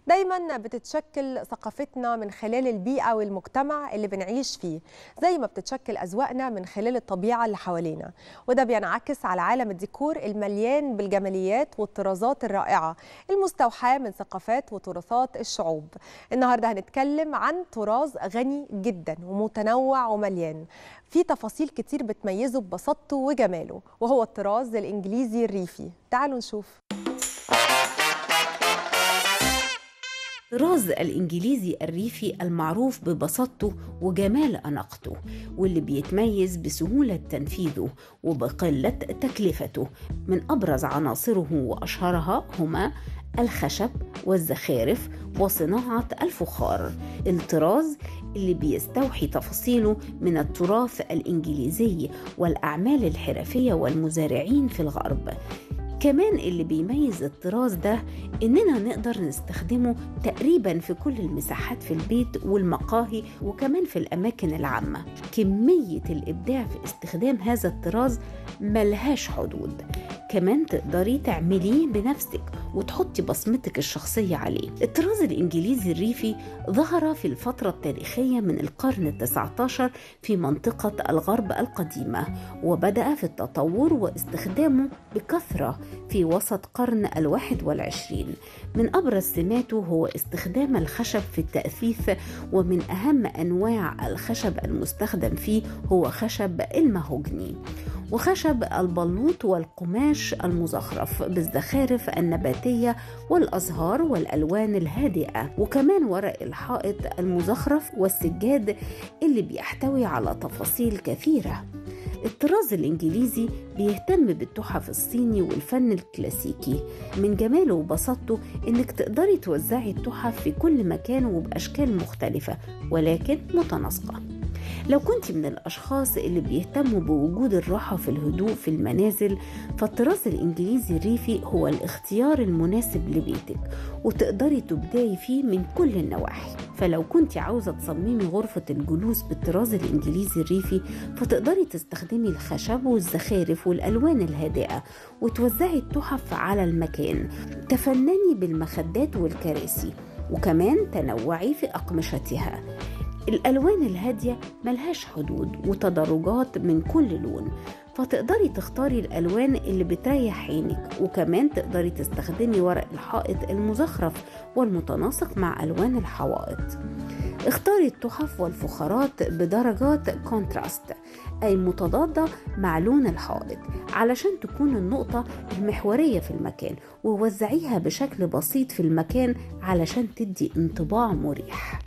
دايما بتتشكل ثقافتنا من خلال البيئة والمجتمع اللي بنعيش فيه زي ما بتتشكل أذواقنا من خلال الطبيعة اللي حوالينا وده بينعكس على عالم الديكور المليان بالجماليات والطرازات الرائعة المستوحاة من ثقافات وتراثات الشعوب النهاردة هنتكلم عن طراز غني جدا ومتنوع ومليان في تفاصيل كتير بتميزه ببساطته وجماله وهو الطراز الإنجليزي الريفي تعالوا نشوف الطراز الإنجليزي الريفي المعروف ببساطته وجمال أناقته واللي بيتميز بسهولة تنفيذه وبقلة تكلفته من أبرز عناصره وأشهرها هما الخشب والزخارف وصناعة الفخار الطراز اللي بيستوحي تفاصيله من التراث الإنجليزي والأعمال الحرفية والمزارعين في الغرب كمان اللي بيميز الطراز ده إننا نقدر نستخدمه تقريبا في كل المساحات في البيت والمقاهي وكمان في الأماكن العامة كمية الإبداع في استخدام هذا الطراز ملهاش حدود كمان تقدري تعمليه بنفسك وتحطي بصمتك الشخصية عليه الطراز الإنجليزي الريفي ظهر في الفترة التاريخية من القرن التسعة عشر في منطقة الغرب القديمة وبدأ في التطور واستخدامه بكثرة في وسط قرن الواحد والعشرين من أبرز سماته هو استخدام الخشب في التأثيث ومن أهم أنواع الخشب المستخدم فيه هو خشب المهوجني وخشب البلوط والقماش المزخرف بالزخارف النباتية والأزهار والألوان الهادئة وكمان ورق الحائط المزخرف والسجاد اللي بيحتوي على تفاصيل كثيرة الطراز الإنجليزي بيهتم بالتحف الصيني والفن الكلاسيكي من جماله وبساطته إنك تقدري توزعي التحف في كل مكان وبأشكال مختلفة ولكن متناسقة لو كنت من الأشخاص اللي بيهتموا بوجود الراحة في الهدوء في المنازل فالطراز الإنجليزي الريفي هو الاختيار المناسب لبيتك وتقدري تبدعي فيه من كل النواحي فلو كنت عاوزة تصممي غرفة الجلوس بالطراز الإنجليزي الريفي فتقدري تستخدمي الخشب والزخارف والألوان الهادئة وتوزعي التحف على المكان تفنني بالمخدات والكراسي وكمان تنوعي في أقمشتها الألوان الهادية ملهاش حدود وتدرجات من كل لون فتقدري تختاري الألوان اللي بتريح عينك وكمان تقدري تستخدمي ورق الحائط المزخرف والمتناسق مع ألوان الحوائط اختاري التحف والفخارات بدرجات كونتراست أي متضادة مع لون الحائط علشان تكون النقطة المحورية في المكان ووزعيها بشكل بسيط في المكان علشان تدي انطباع مريح